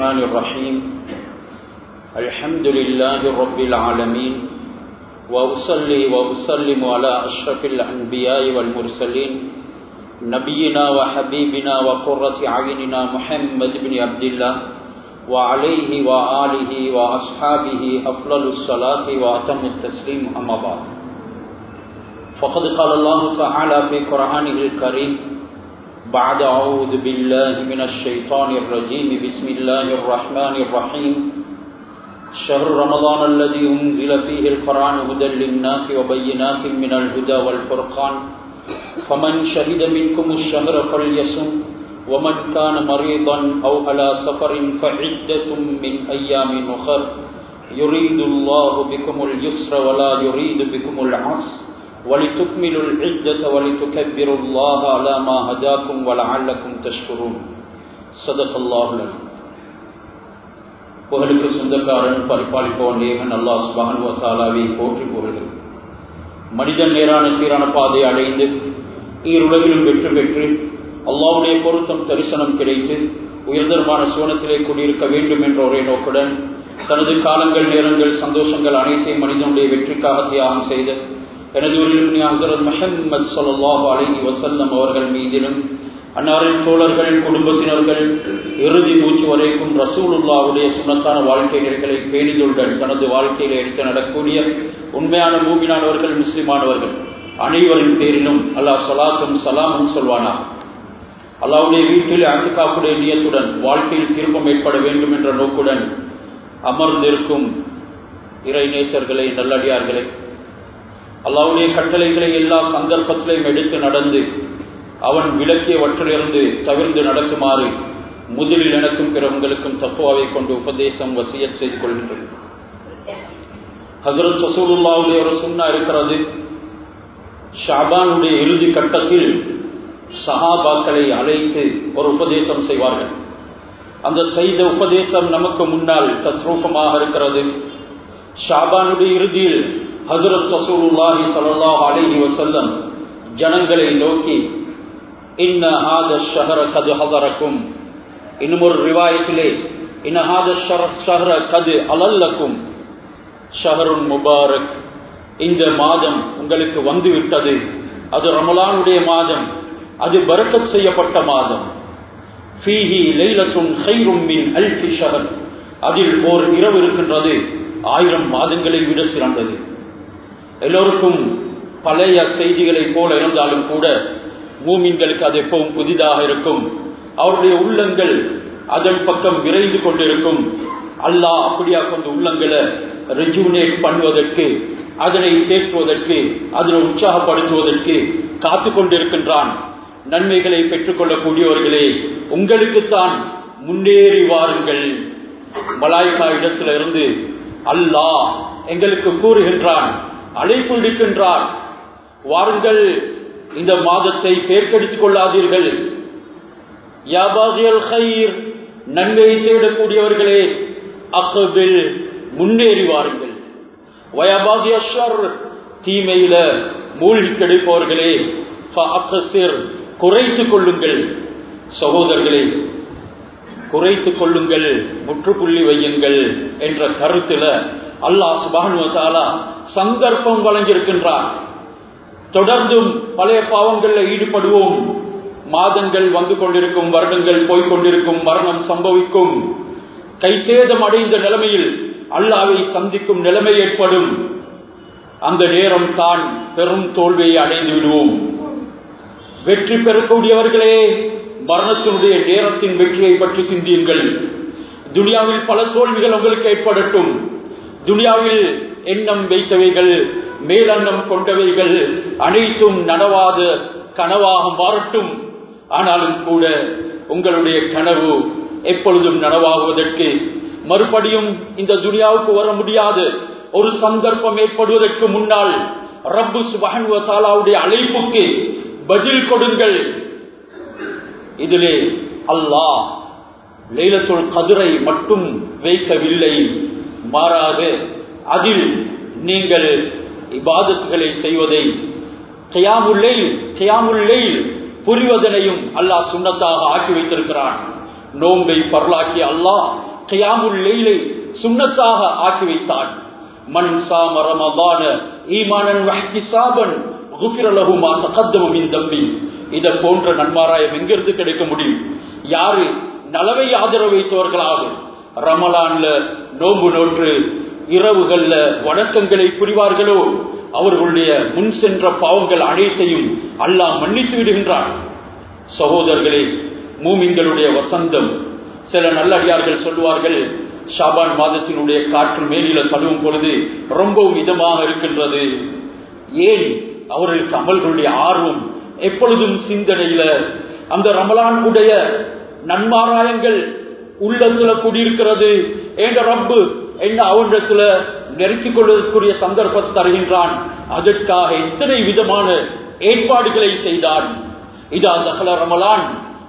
الرحمن الرحيم الحمد لله رب العالمين وأصلي وأسلم على أشرف الأنبياء والمرسلين نبينا وحبيبنا وقرة عيننا محمد بن عبد الله وعليه وآله وأصحابه أفضل الصلاة وأتم التسليم أما بعد فقد قال الله تعالى في قرآنه الكريم بعد أعوذ بالله من الشيطان الرجيم بسم الله الرحمن الرحيم شهر رمضان الذي أنزل فيه القرآن هدى للناس وبينات من الهدى والفرقان فمن شهد منكم الشهر فليصم ومن كان مريضا أو على سفر فعدة من أيام أخر يريد الله بكم اليسر ولا يريد بكم العسر ولتكملوا العدة ولتكبروا الله على ما هداكم ولعلكم تشكرون صدق الله العظيم புகழுக்கு சொந்தக்காரன் பரிபாலிப்பவன் ஏகன் அல்லாஹ் சுபஹன் வசாலாவை போற்றி புகழ்கிறது மனிதன் நேரான சீரான பாதை அடைந்து ஈருலகிலும் வெற்றி பெற்று அல்லாவுடைய பொருத்தம் தரிசனம் கிடைத்து உயர்தரமான சோனத்திலே குடியிருக்க வேண்டும் என்ற ஒரே நோக்குடன் தனது காலங்கள் நேரங்கள் சந்தோஷங்கள் அனைத்தையும் மனிதனுடைய வெற்றிக்காக தியாகம் செய்த எனது உரிமை ஹசரத் மஹம்மது சொல்லாஹு அலஹி வசல்லம் அவர்கள் மீதிலும் அன்னாரின் தோழர்கள் குடும்பத்தினர்கள் இறுதி மூச்சு வரைக்கும் ரசூலுல்லாவுடைய சுனத்தான வாழ்க்கை நெறிகளை பேணிதுடன் தனது வாழ்க்கையில எடுத்து நடக்கூடிய உண்மையான மூமினானவர்கள் முஸ்லிமானவர்கள் அனைவரின் பேரிலும் அல்லாஹ் சலாத்தும் சலாமும் சொல்வானா அல்லாவுடைய வீட்டில் அட்டுக்காப்புடைய நியத்துடன் வாழ்க்கையில் திருப்பம் ஏற்பட வேண்டும் என்ற நோக்குடன் அமர்ந்திருக்கும் இறை நேசர்களை நல்லடியார்களை அல்லாவுடைய கட்டளைகளை எல்லா சந்தர்ப்பத்திலையும் எடுத்து நடந்து அவன் விளக்கியவற்றிலிருந்து தவிர்ந்து நடக்குமாறு முதலில் எனக்கும் பிற உங்களுக்கும் தப்புவாவை கொண்டு உபதேசம் வசிய செய்து கொள்கின்றது ஹசரத் சசூலுல்லாவுடைய ஒரு சுண்ணா இருக்கிறது ஷாபானுடைய இறுதி கட்டத்தில் சஹாபாக்களை அழைத்து ஒரு உபதேசம் செய்வார்கள் அந்த செய்த உபதேசம் நமக்கு முன்னால் தத்ரூபமாக இருக்கிறது ஷாபானுடைய இறுதியில் ஹசரத் சசூலுல்லாஹி சல்லாஹ் அலைஹி வசல்லம் ஜனங்களை நோக்கி இன்ன ஹாத ஷஹர கது ஹதரக்கும் இன்னும் ஒரு ரிவாயத்திலே இன்ன ஹாத ஷஹர கது அலல்லக்கும் ஷஹருன் முபாரக் இந்த மாதம் உங்களுக்கு வந்து விட்டது அது ரமலானுடைய மாதம் அது பரக்கத் செய்யப்பட்ட மாதம் ஃபீஹி லைலத்துன் ஹைரும் மின் அல்ஃபி ஷஹர் அதில் ஓர் இரவு இருக்கின்றது ஆயிரம் மாதங்களை விட சிறந்தது எல்லோருக்கும் பழைய செய்திகளை போல இருந்தாலும் கூட மூமின்களுக்கு அது எப்பவும் புதிதாக இருக்கும் அவருடைய உள்ளங்கள் அதன் பக்கம் விரைந்து கொண்டிருக்கும் அல்லாஹ் அப்படியா கொண்டு உள்ளங்களை ரெஜுனேட் பண்ணுவதற்கு அதனை தேற்றுவதற்கு அதனை உற்சாகப்படுத்துவதற்கு காத்து கொண்டிருக்கின்றான் நன்மைகளை பெற்றுக்கொள்ளக்கூடியவர்களே உங்களுக்குத்தான் முன்னேறி வாருங்கள் மலாய்கா இடத்துல இருந்து அல்லாஹ் எங்களுக்கு கூறுகின்றான் அழைப்பு விடுக்கின்றார் வாருங்கள் இந்த மாதத்தை பேர்க்கடித்துக் கொள்ளாதீர்கள் நன்மை தேடக்கூடியவர்களே அக்கபில் முன்னேறி வாருங்கள் தீமையில மூழ்கி கிடைப்பவர்களே குறைத்துக் கொள்ளுங்கள் சகோதரர்களே குறைத்துக் கொள்ளுங்கள் முற்றுப்புள்ளி வையுங்கள் என்ற கருத்துல அல்லாஹ் சுபானுவத்தாலா சந்தர்ப்பம் வழங்கியிருக்கின்றார் தொடர்ந்தும் பழைய பாவங்களில் ஈடுபடுவோம் மாதங்கள் வந்து கொண்டிருக்கும் வருடங்கள் போய்கொண்டிருக்கும் மரணம் சம்பவிக்கும் கைசேதம் அடைந்த நிலைமையில் அல்லாவை சந்திக்கும் நிலைமை ஏற்படும் அந்த நேரம் தான் பெரும் தோல்வியை அடைந்து விடுவோம் வெற்றி பெறக்கூடியவர்களே மரணத்தினுடைய நேரத்தின் வெற்றியை பற்றி சிந்தியுங்கள் துனியாவில் பல தோல்விகள் உங்களுக்கு ஏற்படட்டும் துனியாவில் எண்ணம் வைத்தவைகள் மேலெண்ணம் கொண்டவைகள் அனைத்தும் நனவாத கனவாக மாறட்டும் ஆனாலும் கூட உங்களுடைய கனவு எப்பொழுதும் நனவாகுவதற்கு மறுபடியும் இந்த துனியாவுக்கு வர முடியாது ஒரு சந்தர்ப்பம் ஏற்படுவதற்கு முன்னால் ரப்பு சுபஹன்வசாலாவுடைய அழைப்புக்கு பதில் கொடுங்கள் இதிலே அல்லாஹ் லைலத்துல் கதிரை மட்டும் வைக்கவில்லை மாறாக அதில் நீங்கள் இபாதத்துகளை செய்வதை கியாமுல்லை கியாமுல்லை புரிவதனையும் அல்லாஹ் சுண்ணத்தாக ஆக்கி வைத்திருக்கிறான் நோன்பை பரலாக்கி அல்லாஹ் கியாமுல் லெயிலை சுண்ணத்தாக ஆக்கி வைத்தான் மன் சாம ரமதான ஈமானன் வஹ்திசாபன் குஃபிர லஹு மா தகத்தம மின் தம்பி இத போன்ற நன்மாராயம் எங்கிருந்து கிடைக்க முடியும் யாரு நலவை ஆதரவு வைத்தவர்களாக ரமலான்ல நோன்பு நோற்று இரவுகள்ல வணக்கங்களை புரிவார்களோ அவர்களுடைய முன் சென்ற பாவங்கள் அனைத்தையும் அல்லாஹ் மன்னித்து விடுகின்றான் சகோதரர்களே மூமின்களுடைய வசந்தம் சில நல்லடியார்கள் சொல்லுவார்கள் ஷாபான் மாதத்தினுடைய காற்று மேலில தழுவும் பொழுது ரொம்பவும் இதமாக இருக்கின்றது ஏன் அவர்களுக்கு அமல்களுடைய ஆர்வம் எப்பொழுதும் சிந்தனையில அந்த ரமலான் உடைய நன்மாராயங்கள் உள்ளத்துல கூடியிருக்கிறது என்ற ரப்பு என்ன அவனிடத்துல நெருக்கிக் கொள்வதற்குரிய சந்தர்ப்பத்தை தருகின்றான் அதற்காக எத்தனை விதமான ஏற்பாடுகளை செய்தான் இதா தகல ரமலான்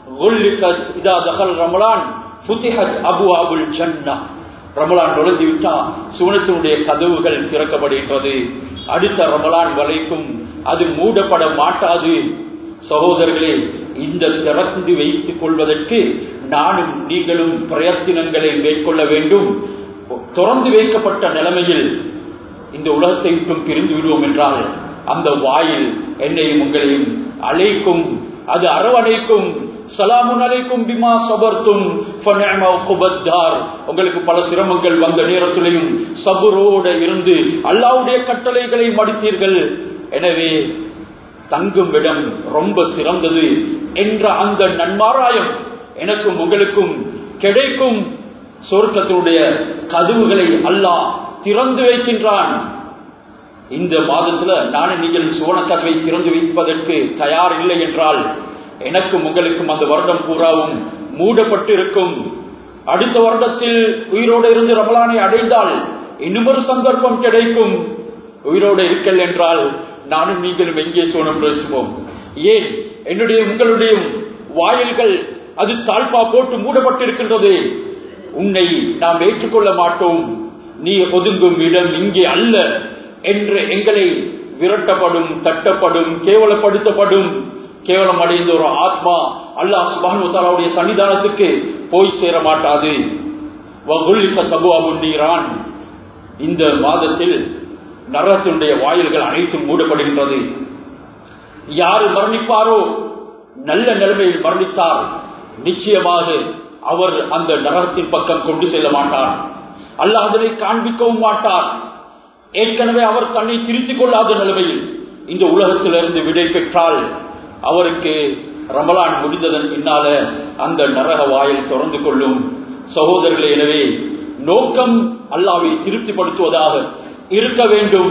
இதா தகல் ரமலான் புத்திஹத் அபு அபுல் ஜன்னா ரமலான் நுழைந்து விட்டா சுவனத்தினுடைய கதவுகள் திறக்கப்படுகின்றது அடுத்த ரமலான் வரைக்கும் அது மூடப்பட மாட்டாது சகோதரர்களே இந்த திறந்து வைத்துக் கொள்வதற்கு நானும் நீங்களும் பிரயத்தினங்களை மேற்கொள்ள வேண்டும் திறந்து வைக்கப்பட்ட நிலைமையில் இந்த உலகத்தை விட்டும் பிரிந்து விடுவோம் என்றால் அந்த வாயில் என்னையும் உங்களையும் அழைக்கும் அது அரவணைக்கும் சலாமுன் அலைக்கும் பிமா சபர்த்தும் உங்களுக்கு பல சிரமங்கள் வந்த நேரத்திலையும் சபுரோட இருந்து அல்லாவுடைய கட்டளைகளை மடித்தீர்கள் எனவே தங்கும் இடம் ரொம்ப சிறந்தது என்ற அந்த நன்மாராயம் எனக்கும் உங்களுக்கும் கிடைக்கும் சொர்க்கத்தினுடைய கதவுகளை அல்லாஹ் திறந்து வைக்கின்றான் இந்த மாதத்துல நானும் நீங்கள் சுவன கதவை திறந்து வைப்பதற்கு தயார் இல்லை என்றால் எனக்கும் உங்களுக்கும் அந்த வருடம் பூராவும் மூடப்பட்டு இருக்கும் அடுத்த வருடத்தில் உயிரோடு இருந்து ரமலானை அடைந்தால் இன்னுமொரு சந்தர்ப்பம் கிடைக்கும் உயிரோடு இருக்கல் என்றால் நானும் நீங்களும் எங்கே சோனம் பேசுவோம் ஏன் என்னுடைய உங்களுடைய வாயில்கள் அது தாழ்பா போட்டு மூடப்பட்டிருக்கின்றது உன்னை நாம் ஏற்றுக்கொள்ள மாட்டோம் நீ ஒதுங்கும் இடம் இங்கே அல்ல என்று எங்களை விரட்டப்படும் தட்டப்படும் கேவலப்படுத்தப்படும் கேவலம் அடைந்த ஒரு ஆத்மா அல்லாஹ் சுபானுடைய சன்னிதானத்துக்கு போய் சேர மாட்டாது நீரான் இந்த மாதத்தில் நரகத்தினுடைய வாயில்கள் அனைத்தும் மூடப்படுகின்றது யாரு மரணிப்பாரோ நல்ல நிலைமையில் மரணித்தார் நிச்சயமாக அவர் அந்த நரகத்தின் பக்கம் கொண்டு செல்ல மாட்டார் அல்லாஹ் அதனை காண்பிக்கவும் மாட்டார் ஏற்கனவே அவர் தன்னை திருத்திக் கொள்ளாத நிலைமையில் இந்த உலகத்திலிருந்து விடை பெற்றால் அவருக்கு ரமலான் முடிந்ததன் பின்னால அந்த நரக வாயில் திறந்து கொள்ளும் சகோதரர்களே எனவே நோக்கம் அல்லாவை திருப்திப்படுத்துவதாக இருக்க வேண்டும்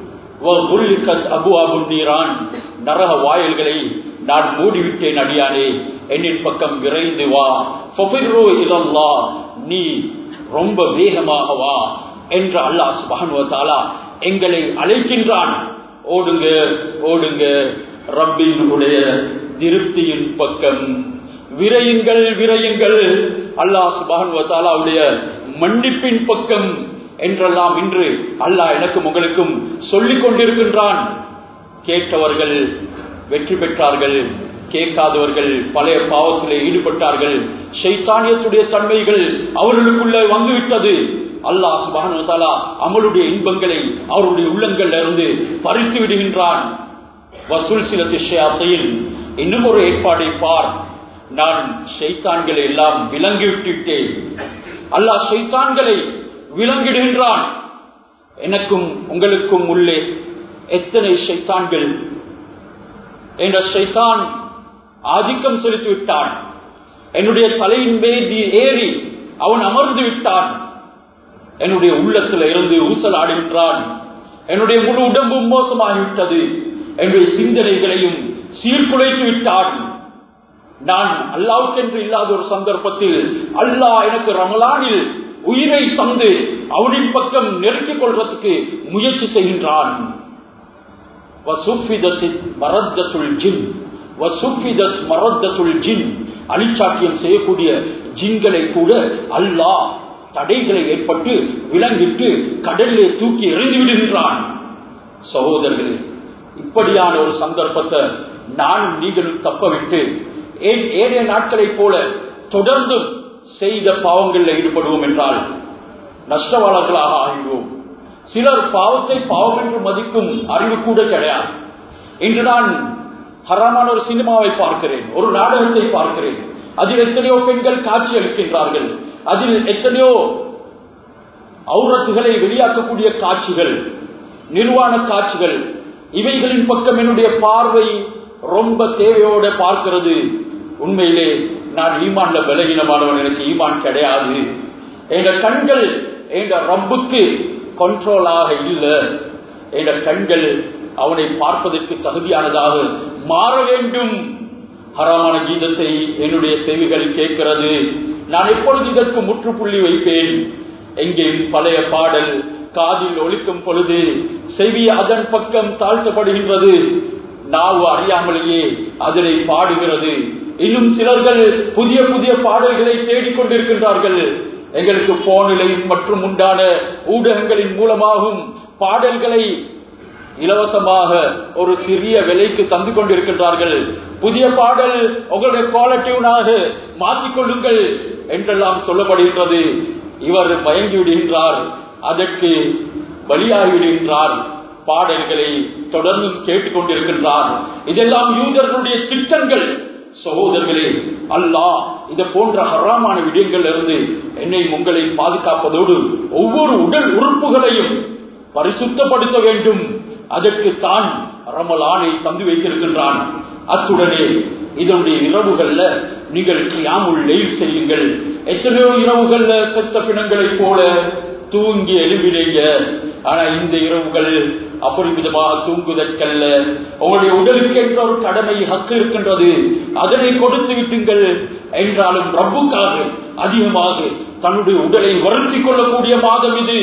அபு அபு நீரான் நரக வாயில்களை நான் மூடிவிட்டேன் அடியானே என்னின் பக்கம் விரைந்து வா இதல்லா நீ ரொம்ப வேகமாக வா என்று அல்லாஹ் சுபானுவத்தாலா எங்களை அழைக்கின்றான் ஓடுங்க ஓடுங்க ரப்பினுடைய திருப்தியின் பக்கம் விரையுங்கள் விரையுங்கள் அல்லாஹ் சுபானுவத்தாலாவுடைய மன்னிப்பின் பக்கம் என்றெல்லாம் இன்று அல்லாஹ் எனக்கும் உங்களுக்கும் சொல்லிக் கொண்டிருக்கின்றான் கேட்டவர்கள் வெற்றி பெற்றார்கள் கேட்காதவர்கள் பழைய பாவத்திலே ஈடுபட்டார்கள் சைத்தானியத்துடைய தன்மைகள் அவர்களுக்குள்ள வந்துவிட்டது அல்லாஹ் சுபானுவத்தாலா அமலுடைய இன்பங்களை அவருடைய உள்ளங்கள்ல இருந்து பறித்து விடுகின்றான் வசூல் சில திசையாத்தையில் இன்னும் ஒரு ஏற்பாடை பார் நான் ஷைத்தான்களை எல்லாம் விலங்கிவிட்டுட்டேன் அல்லாஹ் ஷைத்தான்களை விலங்கிடுகின்றான் எனக்கும் உங்களுக்கும் உள்ளே எத்தனை ஷைத்தான்கள் என்ற ஷைத்தான் ஆதிக்கம் செலுத்தி விட்டான் என்னுடைய தலையின் மீது ஏறி அவன் அமர்ந்து விட்டான் என்னுடைய உள்ளத்துல இருந்து ஊசல் ஆடுகின்றான் என்னுடைய முழு உடம்பும் மோசமாகிவிட்டது என்னுடைய சிந்தனைகளையும் சீர்குலைத்து விட்டான் நான் அல்லாவுக்கென்று இல்லாத ஒரு சந்தர்ப்பத்தில் அல்லாஹ் எனக்கு ரமலானில் உயிரை தந்து அவனின் பக்கம் நெருக்கிக் கொள்வதற்கு முயற்சி செய்கின்றான் அழிச்சாட்டியம் செய்யக்கூடிய ஜின்களை கூட அல்லாஹ் தடைகளை ஏற்பட்டு விலங்கிட்டு கடலிலே தூக்கி எறிந்து விடுகின்றான் சகோதரர்களே இப்படியான ஒரு சந்தர்ப்பத்தை நானும் நீங்களும் தப்பவிட்டு ஏழைய நாட்களைப் போல தொடர்ந்தும் செய்த பாவங்களில் ஈடுபடுவோம் என்றால் நஷ்டவாளர்களாக ஆகிடுவோம் சிலர் பாவத்தை பாவம் என்று மதிக்கும் அறிவு கூட கிடையாது இன்று நான் ஹராமான ஒரு சினிமாவை பார்க்கிறேன் ஒரு நாடகத்தை பார்க்கிறேன் அதில் எத்தனையோ பெண்கள் காட்சி அளிக்கின்றார்கள் அதில் எத்தனையோ ஔரத்துகளை வெளியாக்கக்கூடிய காட்சிகள் நிர்வாண காட்சிகள் இவைகளின் பக்கம் என்னுடைய பார்வை ரொம்ப தேவையோட பார்க்கிறது உண்மையிலே நான் ஈமான்ல பலகீனமானவன் எனக்கு ஈமான் கிடையாது எங்க கண்கள் எங்க ரப்புக்கு கண்ட்ரோலாக இல்லை எங்க கண்கள் அவனை பார்ப்பதற்கு தகுதியானதாக மாற வேண்டும் ஹராமான கீதத்தை என்னுடைய செவிகள் கேட்கிறது நான் எப்பொழுது இதற்கு முற்றுப்புள்ளி வைப்பேன் எங்கேயும் பழைய பாடல் காதில் ஒழிக்கும் பொழுது செவி அதன் பக்கம் தாழ்த்தப்படுகின்றது நாவு அறியாமலேயே அதனை பாடுகிறது இன்னும் சிலர்கள் புதிய புதிய பாடல்களை தேடிக்கொண்டிருக்கின்றார்கள் எங்களுக்கு போனிலையும் மற்றும் உண்டான ஊடகங்களின் மூலமாகவும் பாடல்களை இலவசமாக ஒரு சிறிய விலைக்கு தந்து கொண்டிருக்கின்றார்கள் புதிய பாடல் உங்களுடைய குவாலிட்டியூனாக மாற்றிக்கொள்ளுங்கள் என்றெல்லாம் சொல்லப்படுகின்றது இவர் மயங்கி விடுகின்றார் அதற்கு பலியாகி விடுகின்றார் பாடல்களை தொடர்ந்து கேட்டுக்கொண்டிருக்கின்றார் இதெல்லாம் யூதர்களுடைய திட்டங்கள் சகோதரர்களே அல்லாஹ் இது போன்ற ஹராமான விடயங்கள் இருந்து என்னை உங்களை பாதுகாப்பதோடு ஒவ்வொரு உடல் உறுப்புகளையும் பரிசுத்தப்படுத்த வேண்டும் அதற்கு தான் ரமலானை தந்து வைத்திருக்கின்றான் அத்துடனே இதனுடைய இரவுகள்ல நீங்கள் கியாமுள் லெயில் செய்யுங்கள் எத்தனையோ இரவுகள்ல செத்த பிணங்களைப் போல தூங்கி எழும்பினீங்க ஆனா இந்த இரவுகள் அபரிமிதமாக தூங்குதற்கல்ல உங்களுடைய உடலுக்கு என்ற ஒரு கடமை ஹக்கு இருக்கின்றது அதனை கொடுத்து விட்டுங்கள் என்றாலும் ரப்புக்காக அதிகமாக தன்னுடைய உடலை வருத்திக் கொள்ளக்கூடிய மாதம் இது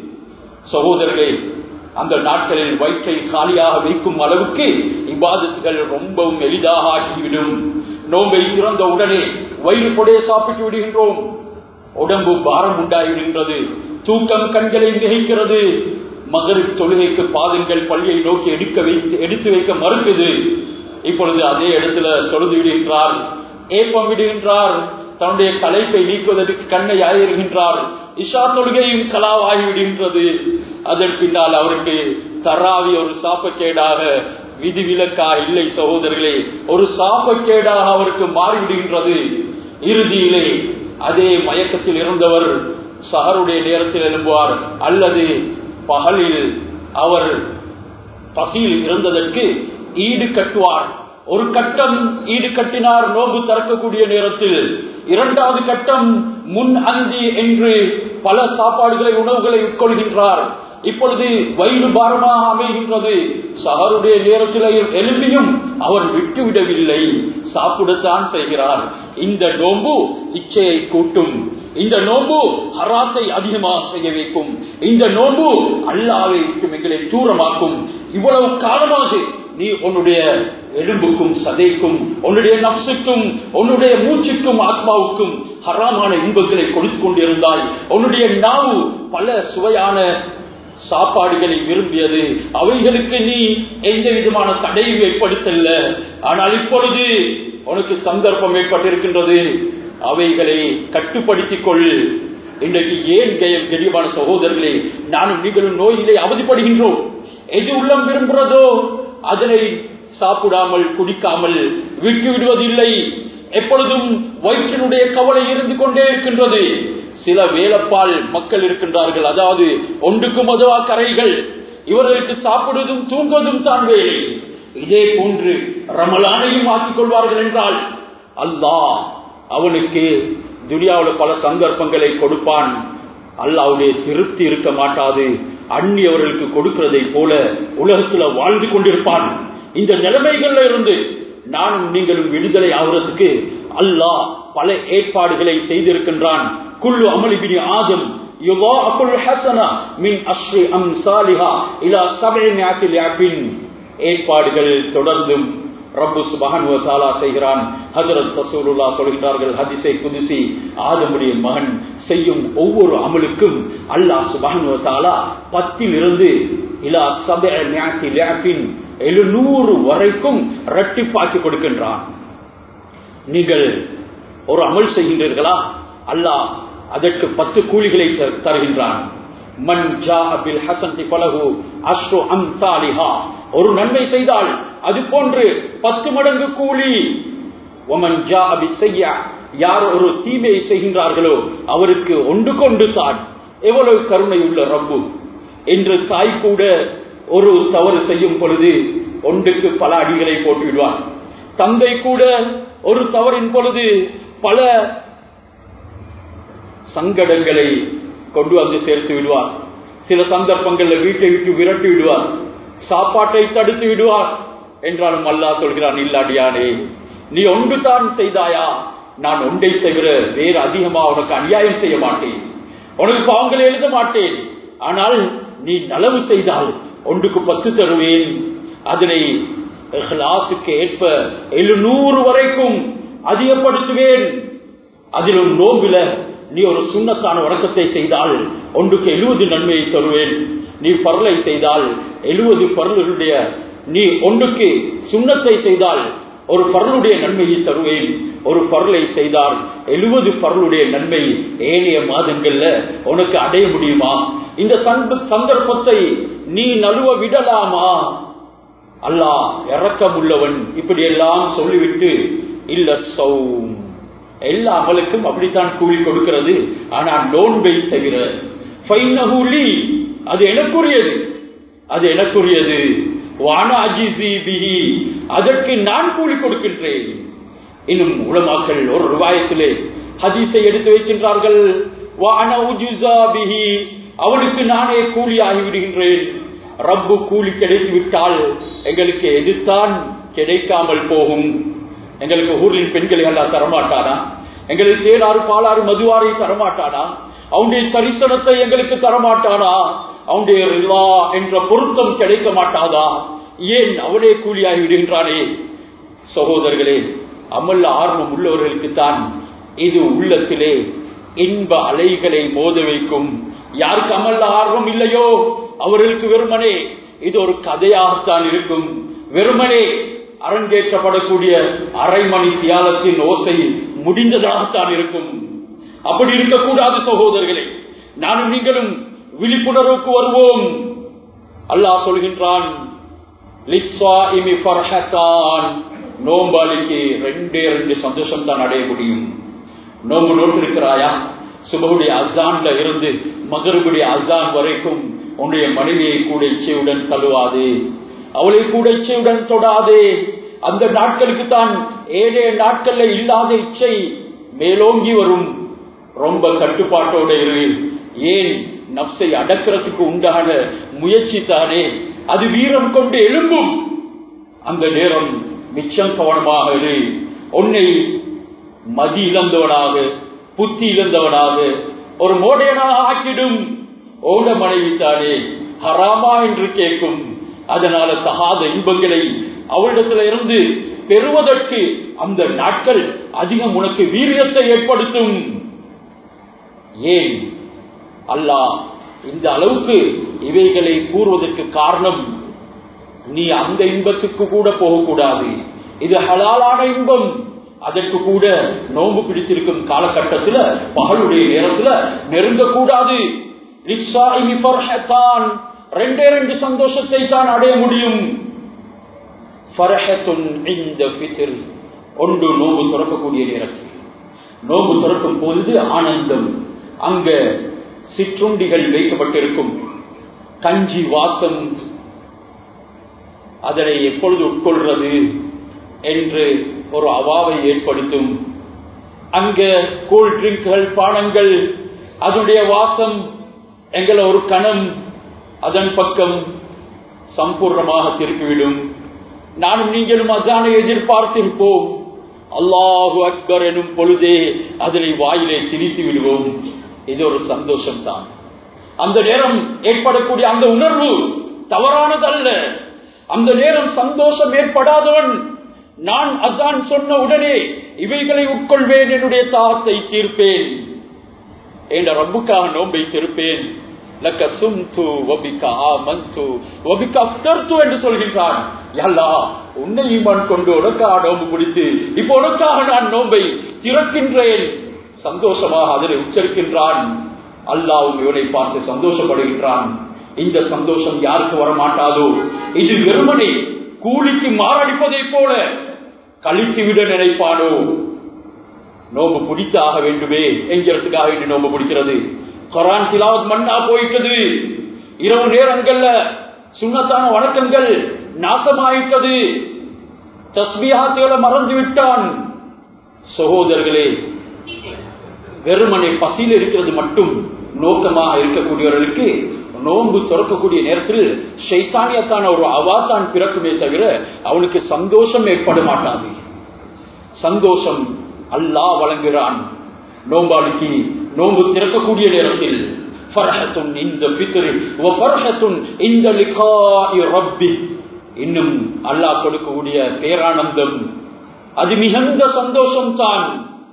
சகோதரர்களே அந்த நாட்களில் வயிற்றை காலியாக வைக்கும் அளவுக்கு இபாதத்துகள் ரொம்பவும் எளிதாக ஆகிவிடும் நோம்பை திறந்த உடனே வயிறு கொடைய சாப்பிட்டு விடுகின்றோம் உடம்பு பாரம் உண்டாகிவிடுகின்றது தூக்கம் கண்களை மிகைக்கிறது மகரிப் தொழுகைக்கு பாதங்கள் பள்ளியை நோக்கி எடுக்க வைத்து எடுத்து வைக்க மறுக்குது இப்பொழுது அதே இடத்துல தொழுது விடுகின்றார் ஏப்பம் விடுகின்றார் தன்னுடைய கலைப்பை நீக்குவதற்கு கண்ணை ஆயிருகின்றார் இஷா தொழுகையும் கலாவாகி விடுகின்றது அதன் பின்னால் அவருக்கு தராவி ஒரு சாப்பக்கேடாக விதிவிலக்கா இல்லை சகோதரர்களே ஒரு சாப்பக்கேடாக அவருக்கு மாறிவிடுகின்றது இறுதியிலே அதே மயக்கத்தில் இருந்தவர் சஹருடைய நேரத்தில் எழும்புவார் அல்லது பகலில் அவர் பசியில் இருந்ததற்கு ஈடு கட்டுவார் ஒரு கட்டம் ஈடு கட்டினார் நோம்பு திறக்கக்கூடிய நேரத்தில் இரண்டாவது கட்டம் முன் அந்தி என்று பல சாப்பாடுகளை உணவுகளை உட்கொள்கின்றார் இப்பொழுது வயிறு பாரமாக அமைகின்றது சகருடைய நேரத்தில் எழும்பியும் அவர் விட்டுவிடவில்லை சாப்பிடத்தான் செய்கிறார் இந்த நோம்பு இச்சையை கூட்டும் இந்த நோம்பு ஹராத்தை அதிகமாக செய்ய வைக்கும் இந்த நோம்பு அல்லாவை எங்களை தூரமாக்கும் இவ்வளவு காலமாக நீ உன்னுடைய எலும்புக்கும் சதைக்கும் உன்னுடைய நப்சுக்கும் உன்னுடைய மூச்சுக்கும் ஆத்மாவுக்கும் ஹராமான இன்பங்களை கொடுத்து கொண்டிருந்தாய் உன்னுடைய நாவு பல சுவையான சாப்பாடுகளை விரும்பியது அவைகளுக்கு நீ எந்த விதமான தடையும் ஏற்படுத்தல ஆனால் இப்பொழுது உனக்கு சந்தர்ப்பம் ஏற்பட்டிருக்கின்றது அவைகளை கட்டுப்படுத்திக் கொள் இன்றைக்கு ஏன் கெயம் கெரியமான சகோதரர்களே நானும் நீங்களும் நோயிலே அவதிப்படுகின்றோம் எது உள்ளம் விரும்புகிறதோ அதனை சாப்பிடாமல் குடிக்காமல் விட்டு விடுவதில்லை எப்பொழுதும் வயிற்றினுடைய கவலை இருந்து கொண்டே இருக்கின்றது சில வேலப்பால் மக்கள் இருக்கின்றார்கள் அதாவது ஒன்றுக்கு மதுவா கரைகள் இவர்களுக்கு சாப்பிடுவதும் தூங்குவதும் தான் வேலை இதே போன்று ரமலானையும் ஆக்கிக் கொள்வார்கள் என்றால் அல்லாஹ் அவனுக்கு துனியாவில் பல சந்தர்ப்பங்களை கொடுப்பான் அல்லாவுடைய திருப்தி இருக்க மாட்டாது அந்நியவர்களுக்கு கொடுக்கிறதை போல உலகத்துல வாழ்ந்து கொண்டிருப்பான் இந்த நிலைமைகள்ல இருந்து நானும் நீங்களும் விடுதலை ஆகுறதுக்கு அல்லாஹ் பல ஏற்பாடுகளை செய்திருக்கின்றான் குல்லு அமலிபினி ஆதம் ஏற்பாடுகள் தொடர்ந்தும் ரப்பு சுபஹன் தாலா செய்கிறான் ஹசரத் ரசூலுல்லா சொல்கிறார்கள் ஹதிசை குதிசி ஆதமுடைய மகன் செய்யும் ஒவ்வொரு அமலுக்கும் அல்லாஹ் சுபஹன் தாலா பத்தில் இருந்து இலா சபின் எழுநூறு வரைக்கும் ரட்டிப்பாக்கி கொடுக்கின்றான் நீங்கள் ஒரு அமல் செய்கின்றீர்களா அல்லாஹ் அதற்கு பத்து கூலிகளை த- தருகின்றான் மன் ஜாஅ பில் ஹஸனத்தி ஃபலஹு அஷ்ரு அம்சாலிஹா ஒரு நன்மை செய்தால் அது போன்று பத்து மடங்கு கூலி ஒமன் ஜாஅ பிஸ்ஸய்யா யார் ஒரு தீமையை செய்கின்றார்களோ அவருக்கு ஒன்று கொண்டு தான் எவ்வளவு கருணை உள்ள ரப்பு என்று தாய் கூட ஒரு தவறு செய்யும் பொழுது ஒன்றுக்கு பல அடிகளை போட்டு விடுவார் தந்தை கூட ஒரு தவறின் பொழுது பல சங்கடங்களை கொண்டு வந்து சேர்த்து விடுவார் சில சந்தர்ப்பங்களில் வீட்டை விட்டு விரட்டி விடுவார் சாப்பாட்டை தடுத்து விடுவார் என்றாலும் அல்லாஹ் சொல்கிறான் இல்லாடியானே நீ ஒன்று தான் செய்தாயா நான் ஒன்றை தவிர வேறு அதிகமா உனக்கு அநியாயம் செய்ய மாட்டேன் உனக்கு பாவங்களை எழுத மாட்டேன் ஆனால் நீ நலவு செய்தால் ஒன்றுக்கு பத்து தருவேன் அதனை இஹ்லாஸுக்கு ஏற்ப எழுநூறு வரைக்கும் அதிகப்படுத்துவேன் அதிலும் நோம்பில நீ ஒரு சுண்ணத்தான வணக்கத்தை செய்தால் ஒன்றுக்கு எழுபது நன்மையை தருவேன் நீ பரலை செய்தால் எழுபது பரலுடைய நீ ஒன்றுக்கு சுண்ணத்தை செய்தால் ஒரு பரலுடைய நன்மையை தருவேன் ஒரு பரலை செய்தால் எழுபது பரலுடைய நன்மை ஏனைய மாதங்கள்ல உனக்கு அடைய முடியுமா இந்த சந்த- சந்தர்ப்பத்தை நீ நழுவ விடலாமா அல்லாஹ் இரக்கம் உள்ளவன் இப்படி எல்லாம் சொல்லிவிட்டு இல்ல சௌம் எல்லா அமலுக்கும் அப்படித்தான் கூலி கொடுக்கிறது ஆனா நோன்பை தவிர ஃபைன்னஹு லீ, அது எனக்குரியது அது எனக்குரியது வான அஜிசி பிஹி அதற்கு நான் கூலி கொடுக்கின்றேன் இன்னும் உலமாக்கள் ஒரு ரிவாயத்திலே ஹதீஸை எடுத்து வைக்கின்றார்கள் வான உஜுசா பிஹி அவனுக்கு நானே கூலி ஆகிவிடுகின்றேன் ரப்பு கூலி கிடைத்து விட்டால் எங்களுக்கு எதுதான் கிடைக்காமல் போகும் எங்களுக்கு ஊரின் பெண்களை எல்லாம் தரமாட்டானா எங்களுக்கு தேனாறு பாலாறு மதுவாரை தரமாட்டானா அவனுடைய தரிசனத்தை எங்களுக்கு தரமாட்டானா அவனுடைய ரிலா என்ற பொருத்தம் கிடைக்க மாட்டாதா ஏன் அவனே கூலியாகி விடுகின்றானே சகோதரர்களே அமல் ஆர்வம் உள்ளவர்களுக்கு தான் இது உள்ளத்திலே இன்ப அலைகளை மோத வைக்கும் யாருக்கு அமல் ஆர்வம் இல்லையோ அவர்களுக்கு வெறுமனே இது ஒரு கதையாகத்தான் இருக்கும் வெறுமனே அரங்கேற்றப்படக்கூடிய அரை மணி தியாலத்தின் ஓசை முடிந்ததாகத்தான் இருக்கும் அப்படி இருக்கக்கூடாது சகோதரர்களே நானும் நீங்களும் விழிப்புணர்வுக்கு வருவோம் அல்லாஹ் சொல்கின்றான் லிஸ்ஸாயிமி ஃபர்ஹத்தான். நோம்பாளிக்கு ரெண்டே ரெண்டு சந்தோஷம் தான் அடைய முடியும் நோம்பு நோட்டு இருக்கிறாயா சுபகுடைய அசான்ல இருந்து மகருடைய அசான் வரைக்கும் உன்னுடைய மனைவியை கூட இச்சையுடன் தழுவாதே அவளை கூட இச்சையுடன் தொடாதே அந்த நாட்களுக்கு தான் ஏழே நாட்கள்ல இல்லாத இச்சை மேலோங்கி வரும் ரொம்ப கட்டுப்பாட்டோட இரு ஏன் நப்சை அடக்கிறதுக்கு உண்டான முயற்சி தானே அது வீரம் கொண்டு எழும்பும் அந்த நேரம் மிச்சம் கவனமாக இரு உன்னை மதி இழந்தவனாக புத்தி இழந்தவனாக ஒரு மோடையனாக ஆக்கிடும் ஓட மனைவி தானே ஹராமா என்று கேட்கும் அதனால தகாத இன்பங்களை அவளிடத்துல இருந்து பெறுவதற்கு அந்த நாட்கள் அதிகம் உனக்கு வீரியத்தை ஏற்படுத்தும் ஏன் அல்லாஹ் இந்த அளவுக்கு இவைகளை கூறுவதற்கு காரணம் நீ அந்த இன்பத்துக்கு கூட போகக்கூடாது இது ஹலாலான இன்பம் அதற்கு கூட நோன்பு பிடித்திருக்கும் காலகட்டத்தில் பகலுடைய நேரத்துல நெருங்கக்கூடாது லிஸ்ஸாயிமி ஃபர்ஹத்தான். ரெண்டே ரெண்டு சந்தோஷத்தை தான் அடைய முடியும் ஃபர்ஹத்துன் இன்த ஃபித்ர். ஒன்று நோன்பு துறக்கக்கூடிய நேரத்தில் நோன்பு துறக்கும் பொழுது ஆனந்தம் அங்க சிற்றுண்டிகள் வைக்கப்பட்டிருக்கும் கஞ்சி வாசம் அதனை எப்பொழுது உட்கொள்றது என்று ஒரு அவாவை ஏற்படுத்தும் அங்க கூல் ட்ரிங்க்கள் பானங்கள் அதனுடைய வாசம் எங்களை ஒரு கணம் அதன் பக்கம் சம்பூர்ணமாக திருப்பிவிடும் நானும் நீங்களும் அதானை எதிர்பார்த்திருப்போம் அல்லாஹு அக்பர் எனும் பொழுதே அதனை வாயிலே திணித்து விடுவோம் இது ஒரு சந்தோஷம் தான் அந்த நேரம் ஏற்படக்கூடிய அந்த உணர்வு தவறானதல்ல அந்த நேரம் சந்தோஷம் ஏற்படாதவன் நான் அதான் சொன்ன உடனே இவைகளை உட்கொள்வேன் என்னுடைய தாகத்தை தீர்ப்பேன் என்ற ரப்புக்காக நோன்பை திருப்பேன் லக்க சும்து வபிக்க ஆமந்து வபிக்க அஃப்தர்து என்று சொல்கின்றான் யல்லா உன்னை ஈமான் கொண்டு உனக்காக நோன்பு பிடித்து இப்போ உனக்காக நான் நோன்பை திறக்கின்றேன் சந்தோஷமாக அதில் உச்சரிக்கின்றான் அல்லாவும் இவனை பார்த்து சந்தோஷப்படுகின்றான் இந்த சந்தோஷம் யாருக்கு வரமாட்டாதோ இது வெறுமனை கூலிக்கு மாரடிப்பதை போல கழித்து விட நினைப்பானோ நோம்பு பிடித்து ஆக வேண்டுமே என்கிறதுக்காக வேண்டி நோம்பு பிடிக்கிறது கொரான் சிலாவத் மண்ணா போயிட்டது இரவு நேரங்கள்ல சுண்ணத்தான வணக்கங்கள் நாசமாயிட்டது தஸ்பியாத்துகளை மறந்து விட்டான் சகோதரர்களே வெறுமனை பசியில் இருக்கிறது மட்டும் நோக்கமாக இருக்கக்கூடியவர்களுக்கு நோன்பு துறக்கக்கூடிய நேரத்தில் ஷைத்தானியத்தான ஒரு அவாத்தான் பிறக்குமே தவிர அவனுக்கு சந்தோஷம் ஏற்பட மாட்டாது சந்தோஷம் அல்லாஹ் வழங்குகிறான் நோம்பாளிக்கு நோன்பு திறக்கக்கூடிய நேரத்தில் ஃபர்ஹத்துன் இந்த பித்ரு வ ஃபர்ஹத்துன் இந்த லிகாஇ ரப்பி இன்னும் அல்லாஹ் கொடுக்கக்கூடிய பேரானந்தம் அது மிகுந்த சந்தோஷம் தான்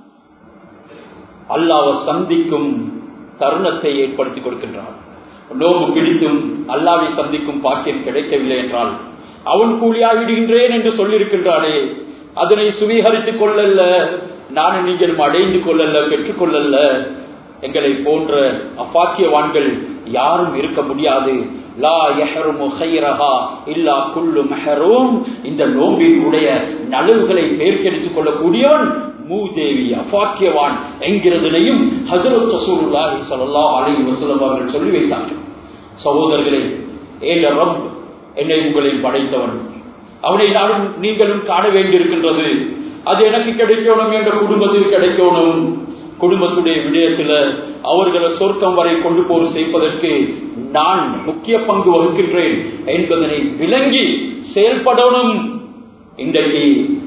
அல்லாவை சந்திக்கும் தருணத்தை ஏற்படுத்தி கொடுக்கின்றான் நோம்பு பிடித்தும் அல்லாவை சந்திக்கும் பாக்கியம் கிடைக்கவில்லை என்றால் அவன் கூலியாகிடுகின்றேன் என்று சொல்லியிருக்கின்றானே அதனை சுவீகரித்துக் கொள்ளல்ல நானும் நீங்களும் அடைந்து கொள்ளல்ல பெற்றுக் கொள்ளல்ல எங்களை போன்ற அப்பாக்கியவான்கள் யாரும் இருக்க முடியாது லா யஹருமு ஹைரஹா இல்லா குல்லு மெஹரும் இந்த நோம்பின் உடைய நலவுகளை பேர்க்கெடுத்துக் கொள்ளக்கூடியவன் மூதேவி அபாக்கியவான் என்கிறதனையும் ஹசரத் ரசூலுல்லாஹி ஸல்லல்லாஹு அலைஹி வஸல்லம் அவர்கள் சொல்லி வைத்தார்கள் சகோதரர்களே ஏல ரப் என்னை உங்களையும் படைத்தவன் அவனை நானும் நீங்களும் காண வேண்டியிருக்கின்றது அது எனக்கு கிடைக்கணும் என்ற குடும்பத்தில் கிடைக்கணும் குடும்பத்துடைய விடயத்துல அவர்களை சொர்க்கம் வரை கொண்டு போர் செய்வதற்கு நான் முக்கிய பங்கு வகிக்கின்றேன் என்பதனை விளங்கி செயல்படணும் இன்றைக்கு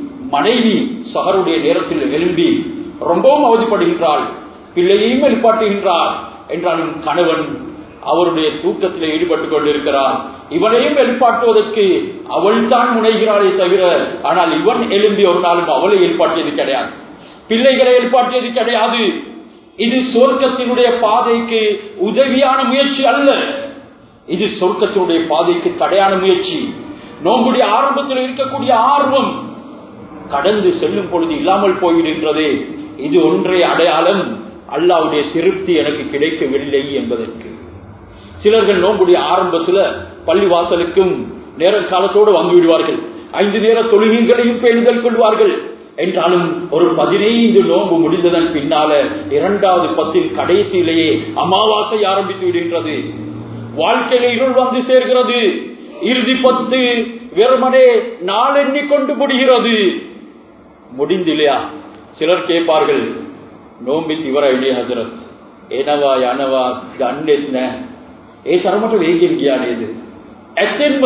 மனைவி சகருடைய நேரத்தில் எழும்பி ரொம்பவும் அவதிப்படுகின்றாள் பிள்ளையையும் எழுப்பாட்டுகின்றார் என்றாலும் கணவன் அவருடைய தூக்கத்தில் ஈடுபட்டுக் கொண்டிருக்கிறார் இவனையும் எழுப்பாட்டுவதற்கு அவள் தான் முனைகிறாளே தவிர ஆனால் இவன் எழும்பி ஒரு நாளும் அவளை எழுப்பாட்டியது கிடையாது பிள்ளைகளை எழுப்பாட்டியது கிடையாது இது சொர்க்கத்தினுடைய பாதைக்கு உதவியான முயற்சி அல்ல இது சொர்க்கத்தினுடைய பாதைக்கு தடையான முயற்சி நோம்புடைய ஆரம்பத்தில் இருக்கக்கூடிய ஆர்வம் கடந்து செல்லும் பொழுது இல்லாமல் போய்விடுகின்றதே இது ஒன்றே அடையாளம் அல்லாவுடைய திருப்தி எனக்கு கிடைக்கவில்லை என்பதற்கு சிலர்கள் நோம்புடைய ஆரம்பத்துல பள்ளி வாசலுக்கும் நேர காலத்தோடு வாங்கி விடுவார்கள் ஐந்து நேர தொழுகைகளையும் பேணுதல் கொள்வார்கள் என்றாலும் ஒரு பதினைந்து நோன்பு முடிந்ததன் பின்னால இரண்டாவது பத்தில் கடைசியிலேயே அமாவாசை ஆரம்பித்து விடுகின்றது வாழ்க்கையில இருள் வந்து சேர்கிறது இறுதி பத்து வெறுமனே நாளெண்ணி கொண்டு முடிகிறது முடிந்தில்லையா சிலர் கேட்பார்கள் நோம்பித் ಇವರ ಇಡೀ ಹಜರತ್ ಏನವ ಯಾನವ ಗಂಡೆತ್ನ ಏ ಸರಮಟ ವೇಗಿರ್ಗಿಯಾನೇದು ಎತ್ತೆಂಬ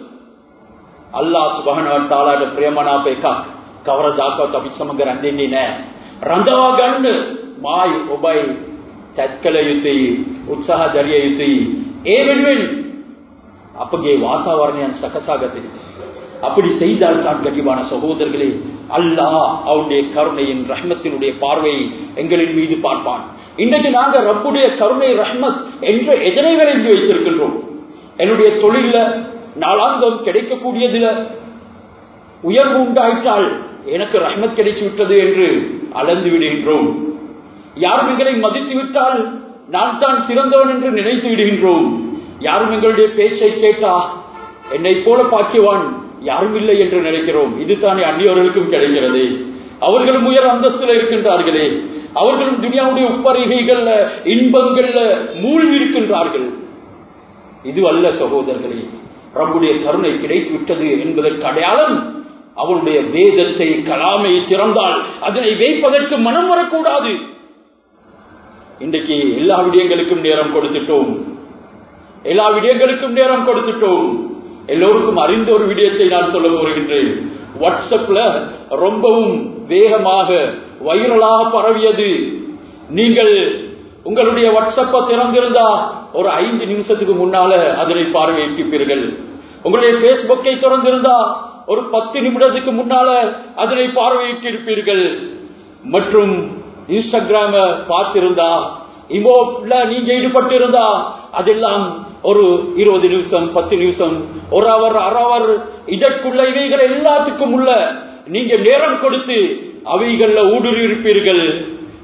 ಅಲ್ಲಾಹ್ ಸುಬಹಾನ ತಾಲಾದ ಪ್ರೇಮನ ಬೇಕಾ ಕವರ ಜಾಕ අපි සමග රැඳෙන්නේ නැහැ. රඳවා ගන්න මායි ඔබයි තත්කල යුතුයි උත්සාහ දරිය යුතුයි. ඒ වෙනුවෙන් අපගේ වාතාවරණයන් සකසා ගත යුතුයි. அப்படி செய்தால் தான் கனிவான சகோதரர்களே அல்லாஹ் அவருடைய கருணையின் ரஹ்மத்தினுடைய பார்வையை எங்களின் மீது பார்ப்பான் இன்றைக்கு நாங்க ரப்புடைய கருணை ரஹ்மத் என்ற எதனை விளைந்து வைத்திருக்கின்றோம் என்னுடைய தொழில நாளாந்தம் கிடைக்கக்கூடியதுல உயர்வு உண்டாயிட்டால் எனக்கு ரஹ்மத் கிடைத்து விட்டது என்று அளந்து விடுகின்றோம் யாரும் எங்களை மதித்து விட்டால் நான் தான் சிறந்தவன் என்று நினைத்து விடுகின்றோம் யாரும் எங்களுடைய பேச்சை கேட்டா என்னை போல பாக்கியவான் யாரும் இல்லை என்று நினைக்கிறோம் இதுதானே அந்நியவர்களுக்கும் கிடைக்கிறது அவர்களும் உயர் அந்தஸ்துல இருக்கின்றார்களே அவர்களும் துனியாவுடைய உப்பரிகைகள்ல இன்பங்கள்ல மூழ்கி இருக்கின்றார்கள் இது அல்ல சகோதரர்களே ரப்புடைய கருணை கிடைத்து விட்டது என்பதற்கு அடையாளம் அவருடைய வேதத்தை கலாமை திறந்தால் அதனை வைப்பதற்கு மனம் வரக்கூடாது இன்றைக்கு எல்லா விடயங்களுக்கும் நேரம் கொடுத்துட்டோம் எல்லா விடயங்களுக்கும் நேரம் கொடுத்துட்டோம் எல்லோருக்கும் அறிந்த ஒரு விடயத்தை நான் சொல்ல போகின்றேன் வாட்ஸ்அப்ல ரொம்பவும் வேகமாக வைரலாக பரவியது நீங்கள் உங்களுடைய வாட்ஸ்அப்பை திறந்திருந்தா ஒரு ஐந்து நிமிஷத்துக்கு முன்னால அதனை பார்வையிட்டிருப்பீர்கள் உங்களுடைய பேஸ்புக்கை திறந்திருந்தா ஒரு பத்து நிமிடத்துக்கு முன்னால அதனை பார்வையிட்டிருப்பீர்கள் மற்றும் இன்ஸ்டாகிராம பார்த்திருந்தா இமோல நீங்க ஈடுபட்டு இருந்தா அதெல்லாம் ஒரு இருபது நிமிஷம் பத்து நிமிஷம் ஒரு அவர் அரை அவர் இதற்குள்ள இவைகள் எல்லாத்துக்கும் உள்ள நீங்க நேரம் கொடுத்து அவைகள்ல ஊடுருவி இருப்பீர்கள்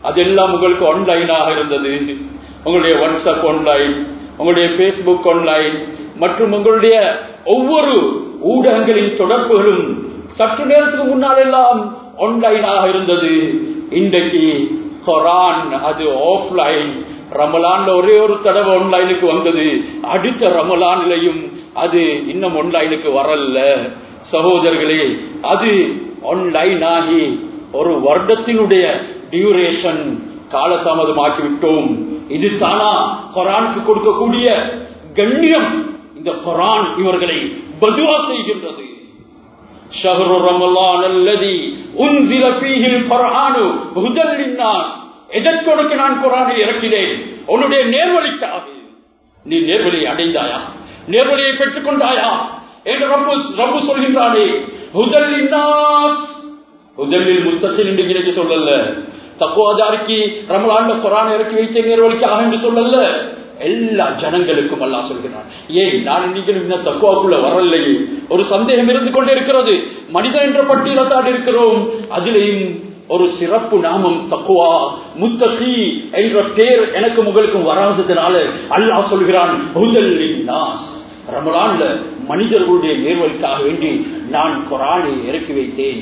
அதெல்லாம் உங்களுக்கு ஆன்லைனாக இருந்தது உங்களுடைய வாட்ஸ்அப் ஆன்லைன் உங்களுடைய பேஸ்புக் ஆன்லைன் மற்றும் உங்களுடைய ஒவ்வொரு ஊடகங்களின் தொடர்புகளும் சற்று நேரத்துக்கு முன்னால் எல்லாம் ஆன்லைனாக இருந்தது இன்றைக்கு கொரான் அது ஆஃப்லைன் ரமலான்ல ஒரே ஒரு தடவை ஆன்லைனுக்கு வந்தது அடுத்த ரமலான்லையும் அது இன்னும் ஆன்லைனுக்கு வரல சகோதரர்களே அது ஆன்லைன் ஆகி ஒரு வருடத்தினுடைய டியூரேஷன் காலதாமதமாக்கி விட்டோம் இது தானா கொரானுக்கு கொடுக்கக்கூடிய கண்ணியம் இந்த கொரான் இவர்களை பதுவா செய்கின்றது شهر رمضان الذي انزل فيه القرآن هدى للناس எதற்கொடுக்கு நான் குரானை இறக்கினேன் உன்னுடைய நேர்வழிக்காக நீ நேர்வழியை அடைந்தாயா நேர்வழியை பெற்றுக் கொண்டாயா என்று ரப்பு ரப்பு சொல்கின்றானே ஹுதல்லின்னாஸ் ஹுதல்லில் முத்தத்தின் என்று இன்னைக்கு சொல்லல தக்குவாதாரிக்கு ரமலாண்ட குரானை இறக்கி வைத்த நேர்வழிக்காக என்று சொல்லல எல்லா ஜனங்களுக்கும் அல்லா சொல்கிறான் ஏன் நான் நீங்கள் இந்த தக்குவாக்குள்ள வரலையே ஒரு சந்தேகம் இருந்து கொண்டே இருக்கிறது மனிதன் என்ற பட்டியல தான் இருக்கிறோம் அதிலேயும் ஒரு சிறப்பு நாமம் தக்குவா முத்தகி என்ற பேர் எனக்கு உங்களுக்கும் வராததுனால அல்லாஹ் சொல்கிறான் ரமலான்ல மனிதர்களுடைய நேர்வழிக்காக வேண்டி நான் குரானை இறக்கி வைத்தேன்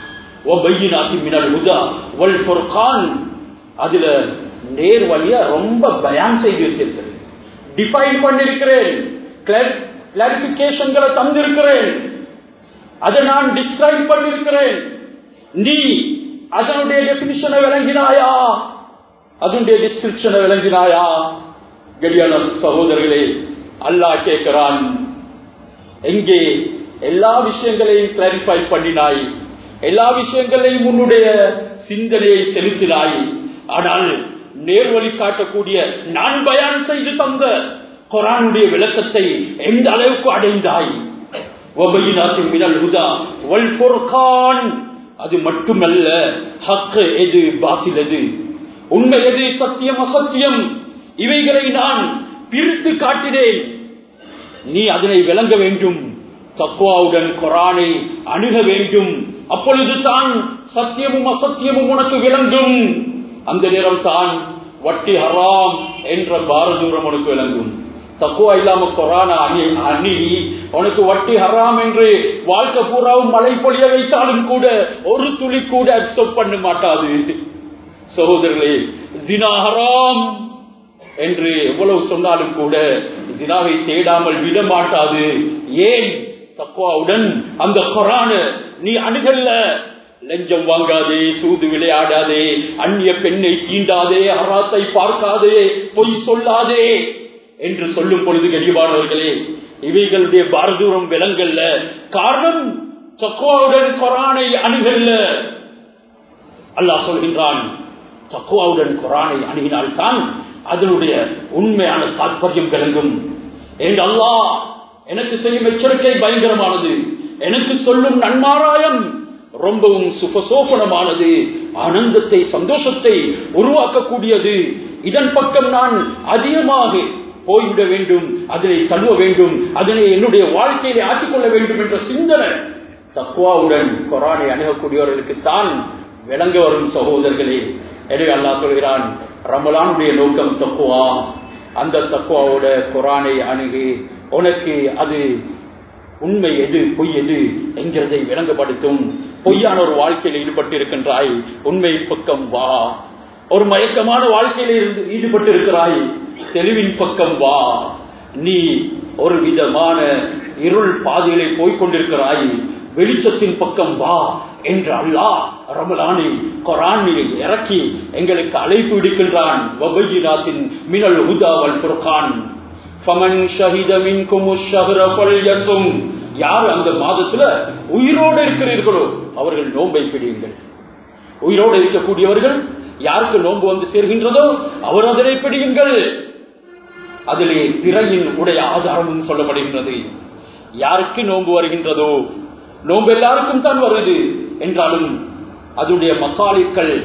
அதுல நேர் வழியா ரொம்ப பயான் செய்து வச்சிருக்கிறேன் டிஃபைன் பண்ணிருக்கிறேன் கிளாரிபிகேஷன்களை தந்திருக்கிறேன் அதை நான் டிஸ்கிரைப் பண்ணிருக்கிறேன் நீ அதனுடைய டெபினிஷனை விளங்கினாயா அதனுடைய டிஸ்கிரிப்ஷனை விளங்கினாயா கடியான சகோதரர்களே அல்லாஹ் கேட்கிறான் எங்கே எல்லா விஷயங்களையும் கிளாரிஃபை பண்ணினாய் எல்லா விஷயங்களையும் உன்னுடைய சிந்தனையை செலுத்தினாய் ஆனால் நேர்வழி காட்டக்கூடிய நான் பயான் செய்து தந்த குரானுடைய விளக்கத்தை எந்த அளவுக்கு அடைந்தாய் அது மட்டுமல்ல ஹக்கு எது பாசில் எது உண்மை எது சத்தியம் அசத்தியம் இவைகளை நான் பிரித்து காட்டினேன் நீ அதனை விளங்க வேண்டும் தக்குவாவுடன் குரானை அணுக வேண்டும் அப்பொழுது தான் சத்தியமும் அசத்தியமும் உனக்கு விளங்கும் அந்த நேரம் தான் வட்டி ஹராம் என்ற பாரதூரம் உனக்கு விளங்கும் தக்குவா இல்லாம கொரான அணி அணி உனக்கு வட்டி ஹராம் என்று வாழ்க்கை பூராவும் மழை பொழிய வைத்தாலும் கூட ஒரு துளி கூட அக்செப்ட் பண்ண மாட்டாது சகோதரர்களே தினா ஹராம் என்று எவ்வளவு சொன்னாலும் கூட தினாவை தேடாமல் விட மாட்டாது ஏன் தக்குவாவுடன் அந்த கொரான நீ அணுகல்ல லஞ்சம் வாங்காதே சூது விளையாடாதே அந்நிய பெண்ணை தீண்டாதே அராத்தை பார்க்காதே பொய் சொல்லாதே என்று சொல்லும் பொழுது கடிவானவர்களே இவைகளுடைய பாரதூரம் விலங்கல்ல காரணம் தக்குவாவுடன் கொரானை அணுகல்ல அல்லாஹ் சொல்கின்றான் தக்குவாவுடன் கொரானை அணுகினால்தான் அதனுடைய உண்மையான தாற்பயம் விளங்கும் என்று அல்லாஹ் எனக்கு செய்யும் எச்சரிக்கை பயங்கரமானது எனக்கு சொல்லும் நன்மாராயம் ரொம்பவும் சுபசோபனமானது ஆனந்தத்தை சந்தோஷத்தை உருவாக்கக்கூடியது இதன் பக்கம் நான் அதிகமாக போய்விட வேண்டும் அதனை தழுவ வேண்டும் அதனை என்னுடைய வாழ்க்கையிலே ஆற்றிக்கொள்ள வேண்டும் என்ற சிந்தனை தக்குவாவுடன் கொரானை அணுகக்கூடியவர்களுக்கு தான் விளங்க வரும் சகோதரர்களே எனவே அல்லாஹ் சொல்கிறான் ரமலானுடைய நோக்கம் தக்குவா அந்த தக்குவாவோட குரானை அணுகி உனக்கு அது உண்மை எது பொய் எது என்கிறதை விளங்கப்படுத்தும் பொய்யான ஒரு வாழ்க்கையில் ஈடுபட்டு இருக்கின்றாய் உண்மை பக்கம் வா ஒரு மயக்கமான வாழ்க்கையில இருந்து ஈடுபட்டு இருக்கிறாய் தெளிவின் பக்கம் வா நீ ஒரு விதமான இருள் பாதையிலே போய்கொண்டிருக்கிறாய் வெளிச்சத்தின் பக்கம் வா என்று அல்லாஹ் ரமலானி கொரானில் இறக்கி எங்களுக்கு அழைப்பு விடுக்கின்றான் வபையினாத்தின் மினல் உதாவல் புர்கான் ஃபமன் ஷஹித மின்கும் ஷஹர ஃபல்யசும் யார் அந்த மாதத்துல உயிரோடு இருக்கிறீர்களோ அவர்கள் நோன்பை பிடியுங்கள் உயிரோடு இருக்கக்கூடியவர்கள் யாருக்கு நோன்பு வந்து சேர்கின்றதோ அவர் அதனை பிடியுங்கள் அதிலே பிறையின் உடைய ஆதாரமும் சொல்லப்படுகின்றது யாருக்கு நோன்பு வருகின்றதோ நோன்பு எல்லாருக்கும் தான் வருது என்றாலும் அதனுடைய மக்காலிக்கள்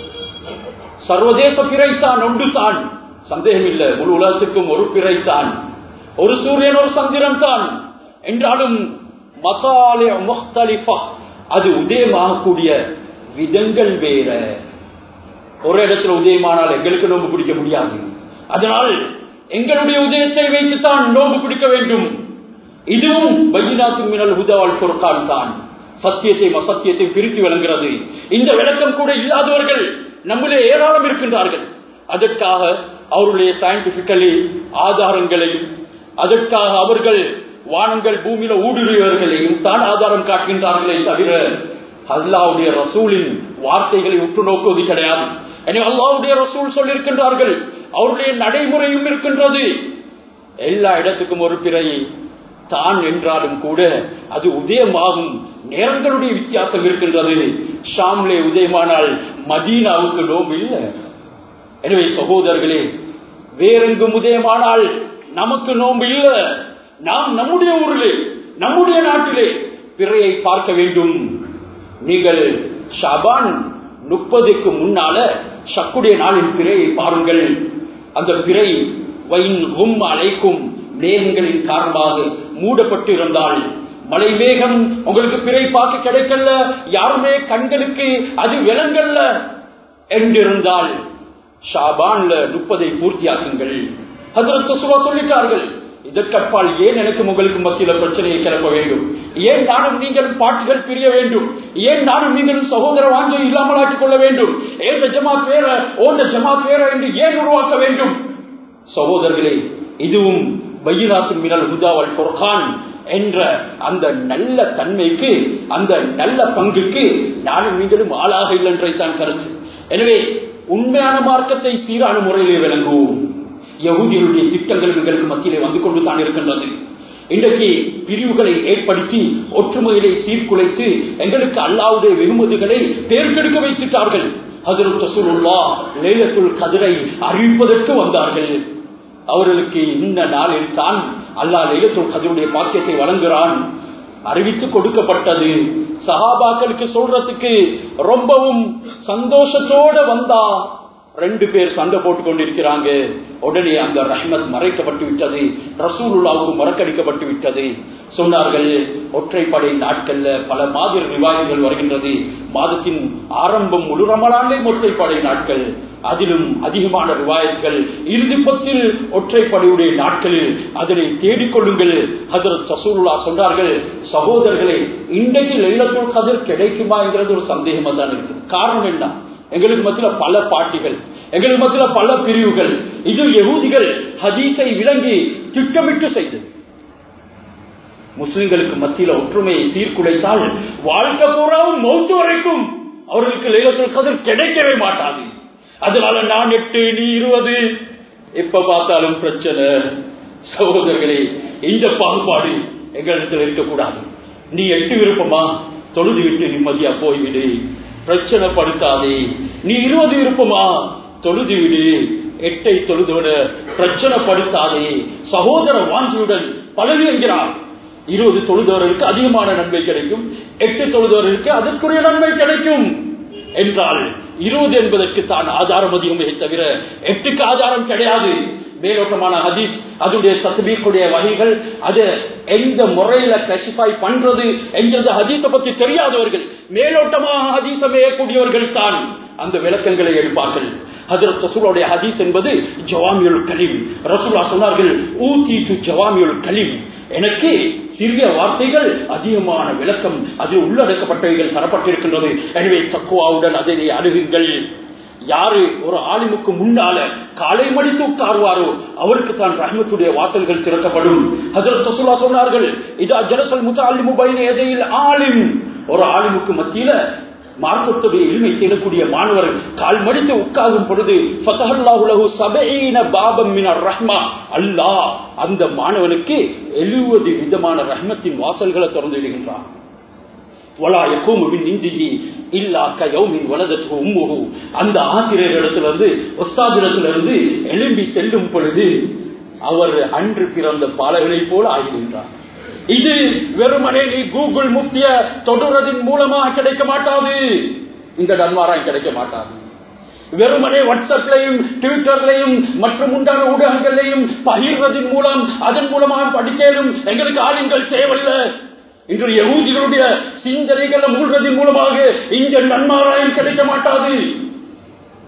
சர்வதேச பிறைத்தான் ஒன்று தான் சந்தேகம் இல்லை முழு உலகத்துக்கும் ஒரு பிறைத்தான் ஒரு சூரியன் ஒரு சந்திரன் தான் என்றாலும் மசாலே முக்தலிஃபா அது உதயமாகக்கூடிய விதங்கள் வேற ஒரு இடத்துல உதயமானால் எங்களுக்கு நோம்பு பிடிக்க முடியாது அதனால் எங்களுடைய உதயத்தை வைத்துத்தான் நோம்பு பிடிக்க வேண்டும் இதுவும் பையினாத்து மினல் ஹுதாவல் பொருட்கான் தான் சத்தியத்தை அசத்தியத்தை பிரித்து விளங்குகிறது இந்த விளக்கம் கூட இல்லாதவர்கள் நம்மளே ஏராளம் இருக்கின்றார்கள் அதற்காக அவருடைய சயின்டிபிக்கலி ஆதாரங்களையும் அதற்காக அவர்கள் வானங்கள் பூமியில ஊடுருவர்களையும் தான் ஆதாரம் காட்டுகின்றார்களே தவிர அல்லாவுடைய ரசூலின் வார்த்தைகளை உற்று நோக்குவது கிடையாது எனவே அல்லாவுடைய ரசூல் சொல்லியிருக்கின்றார்கள் அவருடைய நடைமுறையும் இருக்கின்றது எல்லா இடத்துக்கும் ஒரு பிறை தான் என்றாலும் கூட அது உதயமாகும் நேரங்களுடைய வித்தியாசம் இருக்கின்றது ஷாம்லே உதயமானால் மதீனாவுக்கு நோம்பு இல்லை எனவே சகோதரர்களே வேறெங்கும் உதயமானால் நமக்கு நோம்பு இல்லை நாம் நம்முடைய ஊரிலே நம்முடைய நாட்டிலே பிறையை பார்க்க வேண்டும் நீங்கள் ஷபான் முப்பதுக்கு முன்னால சக்குடைய நாளின் பிறையை பாருங்கள் அந்த பிறை வைன் உம் அழைக்கும் மேகங்களின் காரணமாக மூடப்பட்டு இருந்தால் மலை மேகம் உங்களுக்கு பிறை பார்க்க கிடைக்கல யாருமே கண்களுக்கு அது விலங்கல்ல என்றிருந்தால் ஷாபான்ல முப்பதை பூர்த்தியாக்குங்கள் அதற்கு சுவா சொல்லிட்டார்கள் இதற்கப்பால் ஏன் எனக்கு உங்களுக்கு மத்தியில பிரச்சனையை கிளப்ப வேண்டும் ஏன் நானும் நீங்களும் பாட்டுகள் பிரிய வேண்டும் ஏன் நானும் நீங்களும் சகோதர வாஞ்சை இல்லாமலாக்கிக் கொள்ள வேண்டும் ஏன் ஜமாத் வேற ஓந்த ஜமாத் வேற என்று ஏன் உருவாக்க வேண்டும் சகோதரர்களே இதுவும் பையினாத்து மினல் ஹுதாவல் பொர்கான் என்ற அந்த நல்ல தன்மைக்கு அந்த நல்ல பங்குக்கு நானும் நீங்களும் ஆளாக இல்லை என்றைத்தான் கருத்து எனவே உண்மையான மார்க்கத்தை சீரான முறையிலே விளங்குவோம் யகுதிகளுடைய திட்டங்கள் எங்களுக்கு மத்தியிலே வந்து கொண்டு தான் இருக்கின்றது இன்றைக்கு பிரிவுகளை ஏற்படுத்தி ஒற்றுமையிலே சீர்குலைத்து எங்களுக்கு அல்லாவுடைய வெகுமதிகளை தேர்ந்தெடுக்க வைத்துட்டார்கள் ஹசரத் ரசூலுல்லா லேலத்துல் கதிரை அறிவிப்பதற்கு வந்தார்கள் அவர்களுக்கு இந்த நாளில் தான் அல்லாஹ் லேலத்துல் கதிருடைய பாக்கியத்தை வழங்குகிறான் அறிவித்து கொடுக்கப்பட்டது சஹாபாக்களுக்கு சொல்றதுக்கு ரொம்பவும் சந்தோஷத்தோட வந்தா ரெண்டு பேர் சண்டை போட்டுக் கொண்டிருக்கிறாங்க உடனே அந்த ரஹ்மத் மறைக்கப்பட்டு விட்டது ரசூலுல்லாவுக்கு மறக்கடிக்கப்பட்டு விட்டது சொன்னார்கள் ஒற்றைப்படை நாட்கள்ல பல மாதிரி ரிவாயங்கள் வருகின்றது மாதத்தின் ஆரம்பம் முழு ரமலானே ஒற்றைப்படை நாட்கள் அதிலும் அதிகமான ரிவாயத்துகள் இறுதி பத்தில் ஒற்றைப்படையுடைய நாட்களில் அதனை தேடிக்கொள்ளுங்கள் ஹதரத் சசூலுல்லா சொன்னார்கள் சகோதரர்களே இன்றைக்கு லைலத்துல் கதிர் கிடைக்குமா என்கிறது ஒரு சந்தேகமா தான் இருக்கு காரணம் என்ன எங்களுக்கு மத்தியில பல பாட்டிகள் எங்களுக்கு மத்தியில பல பிரிவுகள் இது யகூதிகள் ஹதீஸை விளங்கி திட்டமிட்டு செய்தது முஸ்லிம்களுக்கு மத்தியில ஒற்றுமையை சீர்குலைத்தால் வாழ்க்கை பூராவும் மௌத்து வரைக்கும் அவர்களுக்கு லைலத்துல் கதிர் கிடைக்கவே மாட்டாது அதனால நான் எட்டு நீ இருபது எப்ப பார்த்தாலும் பிரச்சனை சகோதரர்களே இந்த பாகுபாடு எங்களிடத்தில் இருக்கக்கூடாது நீ எட்டு விருப்பமா தொழுது விட்டு நிம்மதியா போய்விடு பிரச்சனை படுத்தாதே நீ இருபது விருப்பமா தொழுது விடு எட்டை தொழுதோட பிரச்சனை படுத்தாதே சகோதர வாஞ்சியுடன் பழகு என்கிறார் இருபது தொழுதவர்களுக்கு அதிகமான நன்மை கிடைக்கும் எட்டு தொழுதவர்களுக்கு அதற்குரிய நன்மை கிடைக்கும் என்றால் இருபது என்பதற்கு தான் ஆதாரம் அதிகமே தவிர எட்டுக்கு ஆதாரம் கிடையாது மேலோட்டமான ஹதீஸ் அதனுடைய தஸ்பீக்குடைய வகைகள் அது எந்த முறையில கிளாசிஃபை பண்றது என்கிறது ஹதீஸை பத்தி தெரியாதவர்கள் மேலோட்டமாக ஹதீஸை மேயக்கூடியவர்கள் தான் அந்த விளக்கங்களை எடுப்பார்கள் ஹதரத் ரசூலுடைய ஹதீஸ் என்பது ஜவாமியுல் கலீம் ரசூலா சொன்னார்கள் ஊத்தி து ஜவாமியுல் கலீம் எனக்கு சிறிய வார்த்தைகள் அதிகமான விளக்கம் அதில் உள்ளடக்கப்பட்டவைகள் தரப்பட்டிருக்கின்றது எனவே தக்குவாவுடன் அதனை அணுகுங்கள் யாரு ஒரு ஆலிமுக்கு முன்னால காலை மடித்து உட்காருவாரோ அவருக்கு தான் ரஹ்மத்துடைய வாசல்கள் திறக்கப்படும் ஹஜரத் ரசூலா சொன்னார்கள் இதா ஜலசல் முத்தாலிமு பைன எதையில் ஆலிம் ஒரு ஆலிமுக்கு மத்தியில மார்க்கத்துடைய எளிமை தேடக்கூடிய மாணவர் கால் மடித்து உட்காரும் பொழுது ரஹ்மா அல்லாஹ் அந்த மாணவனுக்கு எழுபது விதமான ரஹ்மத்தின் வாசல்களை திறந்து விடுகின்றான் அந்த ஆசிரியரிடத்திலிருந்து ஒஸ்தாதிடத்திலிருந்து எழும்பி செல்லும் பொழுது அவர் அன்று பிறந்த பாலகனை போல ஆகின்றார் இது வெறுமனே நீ கூகுள் முக்கிய தொடர்றதின் மூலமாக கிடைக்க மாட்டாது இந்த நன்மாராய் கிடைக்க மாட்டாது வெறுமனே வாட்ஸ்அப்லையும் ட்விட்டர்லையும் மற்றும் உண்டான ஊடகங்களையும் பகிர்வதன் மூலம் அதன் மூலமாக படிக்கலும் எங்களுக்கு ஆளுங்கள் தேவையில்ல இன்று யகூதிகளுடைய சிந்தனைகள் மூழ்கதின் மூலமாக இந்த நன்மாராயம் கிடைக்க மாட்டாது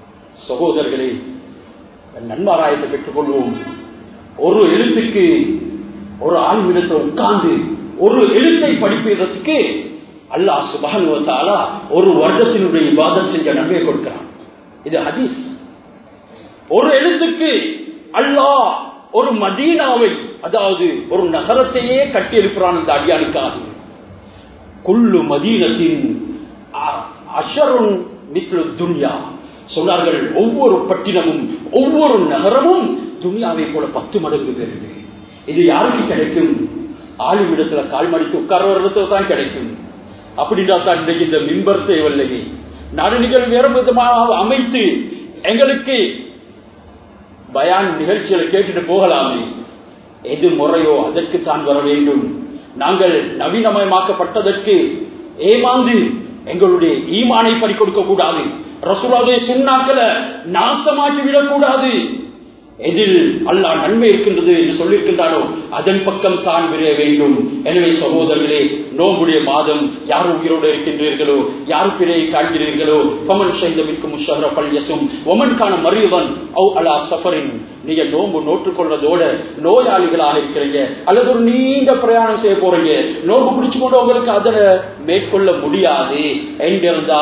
சகோதரர்களே நன்மாராயத்தை பெற்றுக்கொள்வோம் ஒரு எழுத்துக்கு ஒரு ஆழ்மிடத்தில் உட்கார்ந்து ஒரு எழுத்தை படிப்பதற்கு அல்லாஹ் சுபானுவத்தாலா ஒரு வருடத்தினுடைய விவாதம் செஞ்ச நன்மை கொடுக்கிறான் இது ஹதீஸ் ஒரு எழுத்துக்கு அல்லாஹ் ஒரு மதீனாவை அதாவது ஒரு நகரத்தையே கட்டி எழுப்புறான் இந்த அடியானுக்காக குள்ளு மதீனத்தின் அஷருன் மித்லு துன்யா சொன்னார்கள் ஒவ்வொரு பட்டினமும் ஒவ்வொரு நகரமும் துனியாவை போல பத்து மடங்கு பெறுது இது யாருக்கு கிடைக்கும் ஆளுமிடத்துல கால் மடித்து உட்கார்வர்களுக்கு தான் கிடைக்கும் அப்படின்னா தான் இன்றைக்கு இந்த மிம்பர் தேவையில்லையே நடுநிகள் வேறு விதமாக அமைத்து எங்களுக்கு பயான் நிகழ்ச்சிகளை கேட்டுட்டு போகலாமே எது முறையோ அதற்கு தான் வர வேண்டும் நாங்கள் நவீனமயமாக்கப்பட்டதற்கு ஏமாந்து எங்களுடைய ஈமானை பறி கொடுக்க கூடாது ரசூலாவுடைய சுண்ணாக்களை நாசமாக்கி விடக்கூடாது எதில் அல்லா நன்மை இருக்கின்றது என்று சொல்லியிருக்கின்றாரோ அதன் பக்கம் தான் விரைய வேண்டும் எனவே சகோதரர்களே நோம்புடைய மாதம் யார் உயிரோடு இருக்கின்றீர்களோ யார் பிறையை காண்கிறீர்களோ பமன் செய்தவிற்கும் முஷஹர பல்யசும் ஒமன்கான மறியவன் அவ் அலா சஃபரின் நீங்க நோம்பு நோற்றுக்கொள்றதோட நோயாளிகளாக இருக்கிறீங்க அல்லது ஒரு நீண்ட பிரயாணம் செய்ய போறீங்க நோம்பு பிடிச்சு கொண்டு உங்களுக்கு அதனை மேற்கொள்ள முடியாது என்றிருந்தா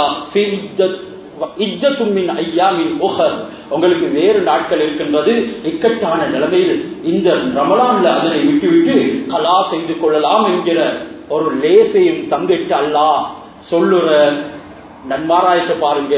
உங்களுக்கு வேறு நாட்கள் இருக்கின்றது இக்கட்டான நிலைமையில் இந்த ரமலான்ல அதனை விட்டுவிட்டு கலா செய்து கொள்ளலாம் என்கிற ஒரு லேசையும் தங்கிட்டு அல்லா சொல்லுற நன்மாராயத்தை பாருங்க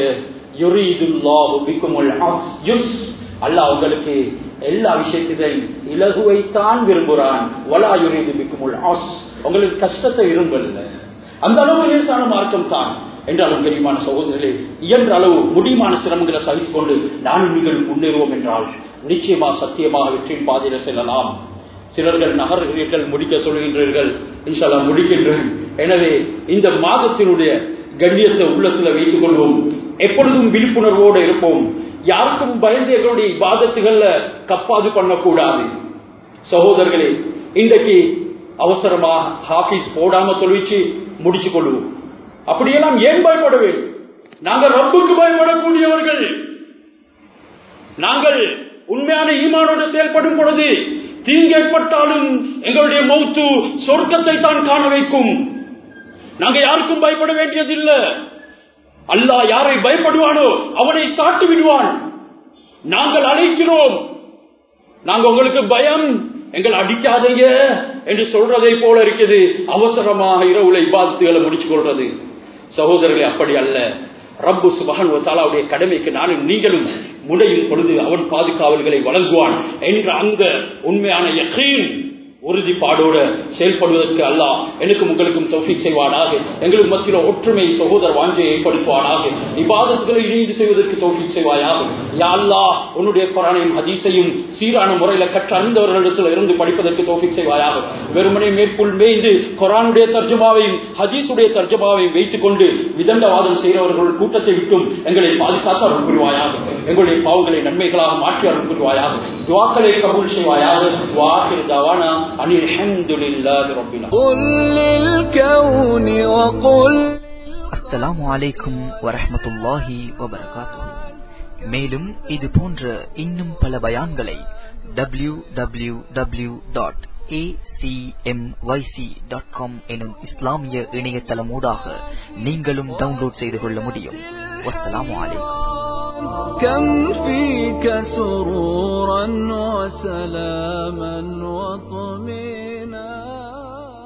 அல்லா உங்களுக்கு எல்லா விஷயத்திலையும் இலகுவைத்தான் விரும்புகிறான் வலா யுரீது பிக்குமுல் ஆஸ் உங்களுக்கு கஷ்டத்தை விரும்பல அந்த அளவு லேசான மார்க்கம் தான் என்றாலும் தெரியுமான சகோதரர்களே இயன்ற அளவு முடியுமான சிரமங்களை சகித்துக் கொண்டு நானும் நீங்கள் முன்னேறுவோம் என்றால் நிச்சயமா சத்தியமாக வெற்றியின் பாதையில செல்லலாம் சிலர்கள் நகர்கிறீர்கள் முடிக்க சொல்கின்றீர்கள் இன்ஷால்லா முடிக்கின்றேன் எனவே இந்த மாதத்தினுடைய கண்ணியத்தை உள்ளத்துல வைத்துக் கொள்வோம் எப்பொழுதும் விழிப்புணர்வோடு இருப்போம் யாருக்கும் பயந்து எங்களுடைய பாதத்துகள்ல கப்பாது பண்ணக்கூடாது சகோதரர்களே இன்றைக்கு அவசரமா ஹாபீஸ் போடாம சொல்லிச்சு முடிச்சு கொள்வோம் அப்படியெல்லாம் ஏன் பயப்பட வேண்டும் நாங்கள் ரப்புக்கு பயப்படக்கூடியவர்கள் நாங்கள் உண்மையான ஈமானோடு செயல்படும் பொழுது தீங்கு ஏற்பட்டாலும் எங்களுடைய மௌத்து சொர்க்கத்தை தான் காண வைக்கும் நாங்கள் யாருக்கும் பயப்பட வேண்டியதில்லை அல்லாஹ் யாரை பயப்படுவானோ அவனை சாட்டு விடுவான் நாங்கள் அழைக்கிறோம் நாங்க உங்களுக்கு பயம் எங்கள் அடிக்காதீங்க என்று சொல்றதை போல இருக்குது அவசரமாக இரவுல இபாதத்துகளை முடிச்சு கொள்றது சகோதரர்களே அப்படி அல்ல ரப்பு சுபகன் தாலாவுடைய கடமைக்கு நானும் நீங்களும் முடையும் பொழுது அவன் பாதுகாவல்களை வழங்குவான் என்ற அந்த உண்மையான யக்கீன் உறுதிப்பாடோட செயல்படுவதற்கு அல்லாஹ் எனக்கும் உங்களுக்கும் தௌஃபீக் செய்வானாக எங்களுக்கு மத்தியில் ஒற்றுமை சகோதர வாஞ்சியை ஏற்படுத்துவானாக இபாதத்துகளை இணைந்து செய்வதற்கு தௌஃபீக் செய்வாயாக யா அல்லாஹ் உன்னுடைய குரானையும் ஹதீஸையும் சீரான முறையில கற்ற அறிந்தவர்களிடத்தில் இருந்து படிப்பதற்கு தௌஃபீக் செய்வாயாக வெறுமனை மேற்கொள் மேய்ந்து குரானுடைய தர்ஜமாவையும் ஹதீஸுடைய தர்ஜமாவையும் வைத்துக் கொண்டு விதண்டவாதம் செய்கிறவர்கள் கூட்டத்தை விட்டும் எங்களை பாதுகாத்து அருள் புரிவாயாக எங்களுடைய பாவங்களை நன்மைகளாக மாற்றி அருள் புரிவாயாக துவாக்களை கபூல் செய்வாயாக வாக்கில் தவானா أن الحمد لله رب العالمين قل للكون وقل அஸ்ஸலாமு அலைக்கும் வரஹ்மத்துல்லாஹி வபரகாத்துஹு மேலும் இது போன்ற இன்னும் பல பயான்களை W W W dot dot com எனும் இஸ்லாமிய இணையதளமூடாக நீங்களும் டவுன்லோட் செய்து கொள்ள முடியும் வஸ்ஸலாமு அலைக்கும் كم فيك سرورا وسلاما وطهورا